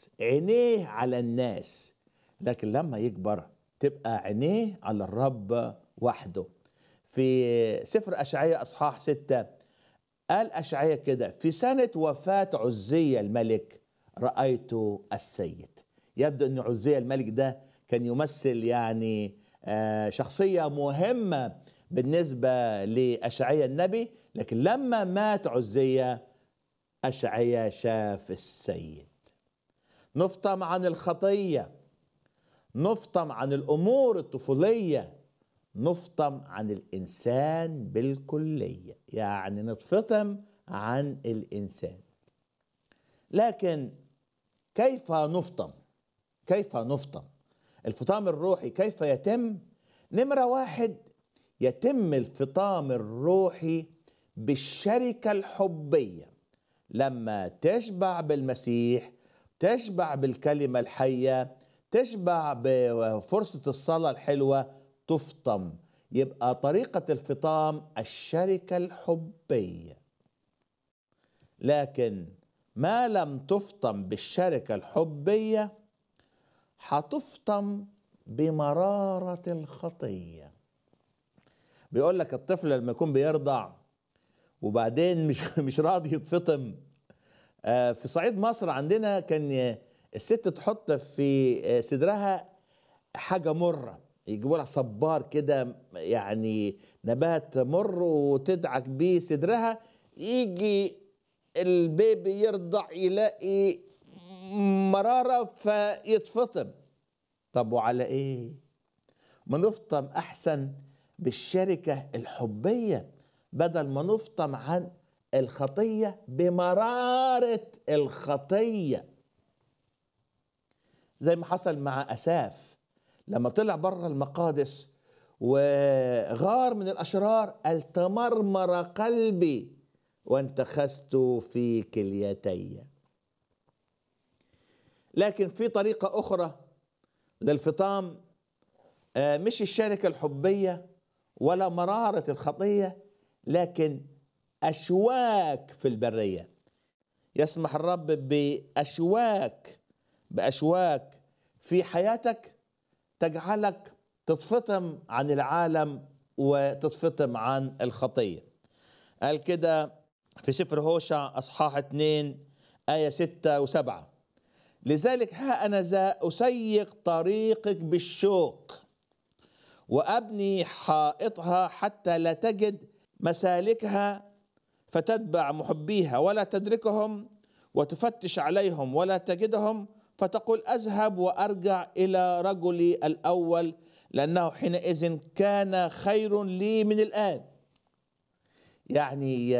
الناس عينيه على الناس لكن لما يكبر تبقى عينيه على الرب وحده في سفر أشعية أصحاح ستة قال أشعية كده في سنة وفاة عزية الملك رأيت السيد يبدو أن عزية الملك ده كان يمثل يعني آه، شخصية مهمة بالنسبة لأشعية النبي لكن لما مات عزية أشعية شاف السيد نفطم عن الخطية نفطم عن الأمور الطفولية نفطم عن الإنسان بالكلية يعني نتفطم عن الإنسان لكن كيف نفطم كيف نفطم الفطام الروحي كيف يتم نمرة واحد يتم الفطام الروحي بالشركة الحبية لما تشبع بالمسيح تشبع بالكلمة الحية تشبع بفرصة الصلاة الحلوة تفطم يبقى طريقة الفطام الشركة الحبية لكن ما لم تفطم بالشركة الحبية هتفطم بمرارة الخطية بيقول لك الطفل لما يكون بيرضع وبعدين مش مش راضي يتفطم آه، في صعيد مصر عندنا كان الست تحط في صدرها حاجة مرة يجيبوا لها صبار كده يعني نبات مر وتدعك بيه صدرها يجي البيبي يرضع يلاقي مرارة فيتفطم طب وعلى ايه ما نفطم احسن بالشركة الحبية بدل ما نفطم عن الخطية بمرارة الخطية زي ما حصل مع أساف لما طلع بره المقادس وغار من الأشرار قال تمرمر قلبي وانتخست في كليتي لكن في طريقة أخرى للفطام آه، مش الشركة الحبية ولا مرارة الخطية لكن أشواك في البرية يسمح الرب بأشواك بأشواك في حياتك تجعلك تتفطم عن العالم وتتفطم عن الخطية قال كده في سفر هوشع أصحاح 2 آية 6 و7 لذلك ها أنا ذا أسيق طريقك بالشوق وأبني حائطها حتى لا تجد مسالكها فتتبع محبيها ولا تدركهم وتفتش عليهم ولا تجدهم فتقول اذهب وارجع الى رجلي الاول لانه حينئذ كان خير لي من الان يعني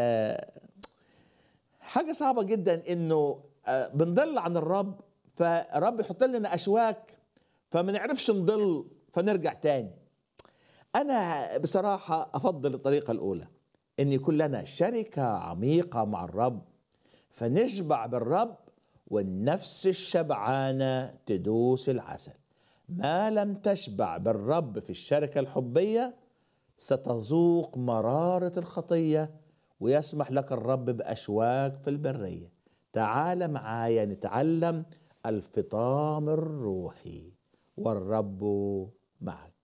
حاجه صعبه جدا انه بنضل عن الرب فالرب يحط لنا اشواك فما نعرفش نضل فنرجع تاني انا بصراحه افضل الطريقه الاولى ان يكون لنا شركه عميقه مع الرب فنشبع بالرب والنفس الشبعانه تدوس العسل ما لم تشبع بالرب في الشركه الحبيه ستذوق مراره الخطيه ويسمح لك الرب باشواك في البريه تعال معايا نتعلم الفطام الروحي والرب معك